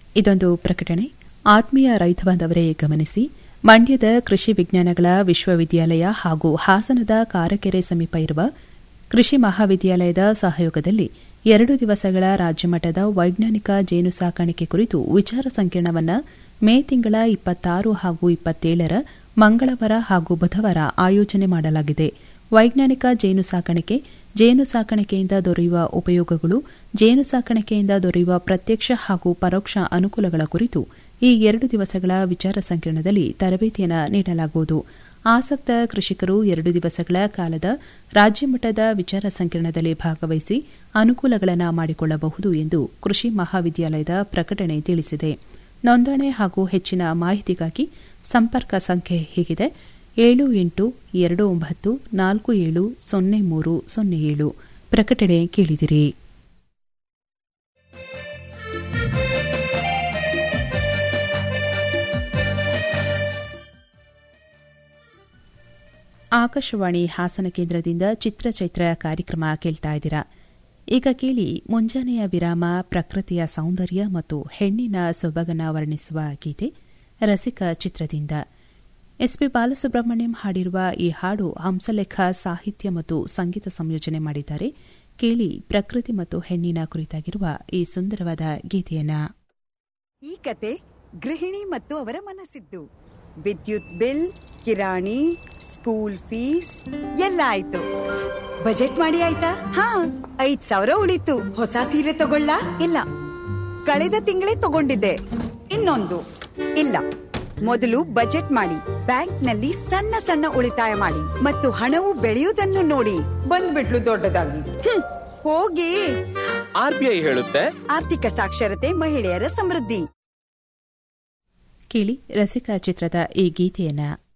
ಇದೊಂದು ಪ್ರಕಟಣೆ ಆತ್ಮೀಯ ರೈತ ಬಾಂಧವರೇ ಗಮನಿಸಿ ಮಂಡ್ಯದ ಕೃಷಿ ವಿಜ್ಞಾನಗಳ ವಿಶ್ವವಿದ್ಯಾಲಯ ಹಾಗೂ ಹಾಸನದ ಕಾರಕೆರೆ ಸಮೀಪ ಇರುವ ಕೃಷಿ ಮಹಾವಿದ್ಯಾಲಯದ ಸಹಯೋಗದಲ್ಲಿ ಎರಡು ದಿವಸಗಳ ರಾಜ್ಯಮಟ್ಟದ ವೈಜ್ಞಾನಿಕ ಜೇನು ಸಾಕಾಣಿಕೆ ಕುರಿತು ವಿಚಾರ ಸಂಕಿರಣವನ್ನು ಮೇ ತಿಂಗಳ ಇಪ್ಪತ್ತಾರು ಹಾಗೂ ಇಪ್ಪತ್ತೇಳರ ಮಂಗಳವಾರ ಹಾಗೂ ಬುಧವಾರ ಆಯೋಜನೆ ಮಾಡಲಾಗಿದೆ ವೈಜ್ಞಾನಿಕ ಜೇನು ಸಾಕಾಣಿಕೆ ಜೇನು ಸಾಕಾಣಿಕೆಯಿಂದ ದೊರೆಯುವ ಉಪಯೋಗಗಳು ಜೇನು ಸಾಕಾಣಿಕೆಯಿಂದ ದೊರೆಯುವ ಪ್ರತ್ಯಕ್ಷ ಹಾಗೂ ಪರೋಕ್ಷ ಅನುಕೂಲಗಳ ಕುರಿತು ಈ ಎರಡು ದಿವಸಗಳ ವಿಚಾರ ಸಂಕಿರಣದಲ್ಲಿ ತರಬೇತಿಯನ್ನು ನೀಡಲಾಗುವುದು ಆಸಕ್ತ ಕೃಷಿಕರು ಎರಡು ದಿವಸಗಳ ಕಾಲದ ರಾಜ್ಯಮಟ್ಟದ ವಿಚಾರ ಸಂಕಿರಣದಲ್ಲಿ ಭಾಗವಹಿಸಿ ಅನುಕೂಲಗಳನ್ನು ಮಾಡಿಕೊಳ್ಳಬಹುದು ಎಂದು ಕೃಷಿ ಮಹಾವಿದ್ಯಾಲಯದ ಪ್ರಕಟಣೆ ತಿಳಿಸಿದೆ ನೋಂದಣಿ ಹಾಗೂ ಹೆಚ್ಚಿನ ಮಾಹಿತಿಗಾಗಿ ಸಂಪರ್ಕ ಸಂಖ್ಯೆ ಹೀಗಿದೆ ಏಳು ಎಂಟು ಎರಡು ಒಂಬತ್ತು ನಾಲ್ಕು ಏಳು ಸೊನ್ನೆ ಮೂರು ಸೊನ್ನೆ ಏಳು ಪ್ರಕಟಣೆ ಕೇಳಿದಿರಿ ಆಕಾಶವಾಣಿ ಹಾಸನ ಕೇಂದ್ರದಿಂದ ಚಿತ್ರಚೈತ್ರ ಕಾರ್ಯಕ್ರಮ ಕೇಳ್ತಾ ಇದ್ದೀರಾ ಈಗ ಕೇಳಿ ಮುಂಜಾನೆಯ ವಿರಾಮ ಪ್ರಕೃತಿಯ ಸೌಂದರ್ಯ ಮತ್ತು ಹೆಣ್ಣಿನ ಸೊಬಗನ ವರ್ಣಿಸುವ ಗೀತೆ ರಸಿಕ ಚಿತ್ರದಿಂದ ಎಸ್ಪಿ ಬಾಲಸುಬ್ರಹ್ಮಣ್ಯಂ ಹಾಡಿರುವ ಈ ಹಾಡು ಹಂಸಲೇಖ ಸಾಹಿತ್ಯ ಮತ್ತು ಸಂಗೀತ ಸಂಯೋಜನೆ ಮಾಡಿದ್ದಾರೆ ಕೇಳಿ ಪ್ರಕೃತಿ ಮತ್ತು ಹೆಣ್ಣಿನ ಕುರಿತಾಗಿರುವ ಈ ಸುಂದರವಾದ ಗೀತೆಯನ್ನ ಈ ಕತೆ ಗೃಹಿಣಿ ಮತ್ತು ಅವರ ಮನಸ್ಸಿದ್ದು ವಿದ್ಯುತ್ ಬಿಲ್ ಕಿರಾಣಿ ಸ್ಕೂಲ್ ಫೀಸ್ ಎಲ್ಲ ಆಯ್ತು ಬಜೆಟ್ ಮಾಡಿ ಆಯ್ತಾ ಹಾ ಐದ್ ಸಾವಿರ ಉಳಿತು ಹೊಸ ಸೀರೆ ತಗೊಳ್ಳ ಇಲ್ಲ ಕಳೆದ ತಿಂಗಳೇ ತಗೊಂಡಿದ್ದೆ ಇನ್ನೊಂದು ಇಲ್ಲ ಮೊದಲು ಬಜೆಟ್ ಮಾಡಿ ಬ್ಯಾಂಕ್ನಲ್ಲಿ ಸಣ್ಣ ಸಣ್ಣ ಉಳಿತಾಯ ಮಾಡಿ ಮತ್ತು ಹಣವು ಬೆಳೆಯುವುದನ್ನು ನೋಡಿ ಬಂದ್ಬಿಟ್ಲು ದೊಡ್ಡದಾಗಿ ಹ್ಮ್, ಹೋಗಿ ಆರ್ಬಿಐ ಹೇಳುತ್ತೆ ಆರ್ಥಿಕ ಸಾಕ್ಷರತೆ ಮಹಿಳೆಯರ ಸಮೃದ್ಧಿ ಕೇಳಿ ರಸಿಕ ಚಿತ್ರದ ಈ ಗೀತೆಯನ್ನ